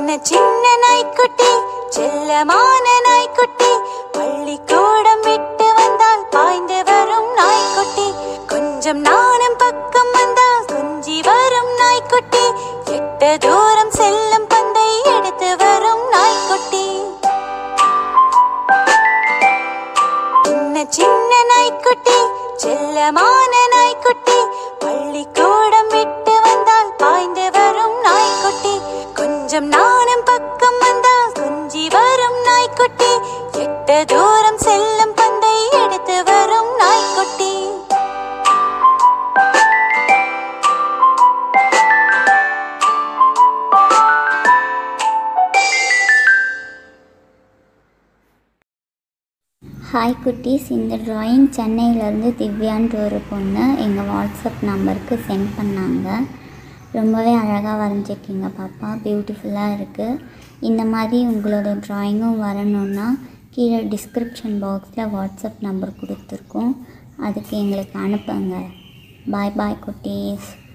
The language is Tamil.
சின்ன சின்ன நாய்க்குட்டி செல்லமான நாய்க்குட்டி பள்ளிக்கூடம் விட்டு வந்தால் பாய்ந்து வரும் நாய்க்குட்டி கொஞ்சம் நானும் பக்கம் வந்தால் குஞ்சி வரும் நாய்க்குட்டி எட்ட தூரம் செல்லும் பந்தை எடுத்து வரும் நாய்க்குட்டி சின்ன சின்ன நாய்க்குட்டி செல்லமான நாய்க்குட்டி பள்ளிக்கூடம் விட்டு வந்தால் பாய்ந்து வரும் நாய்க்குட்டி கொஞ்சம் நானும் பக்கம் வந்தால் குஞ்சி வரும் நாய்க்குட்டி எட்ட தூரம் செல்லும் பந்தை எடுத்து வரும் நாய்க்குட்டி ஹாய் குட்டீஸ் இந்த ட்ராயிங் சென்னையிலேருந்து திவ்யான்ற ஒரு பொண்ணு எங்கள் வாட்ஸ்அப் நம்பருக்கு சென்ட் பண்ணாங்க ரொம்பவே அழகாக வரைஞ்சிருக்கீங்க பாப்பா பியூட்டிஃபுல்லாக இருக்குது இந்த மாதிரி உங்களோட ட்ராயிங்கும் வரணுன்னா கீழே டிஸ்கிரிப்ஷன் பாக்ஸில் வாட்ஸ்அப் நம்பர் கொடுத்துருக்கோம் அதுக்கு எங்களுக்கு அனுப்புங்க பாய் பாய் குட்டீஸ்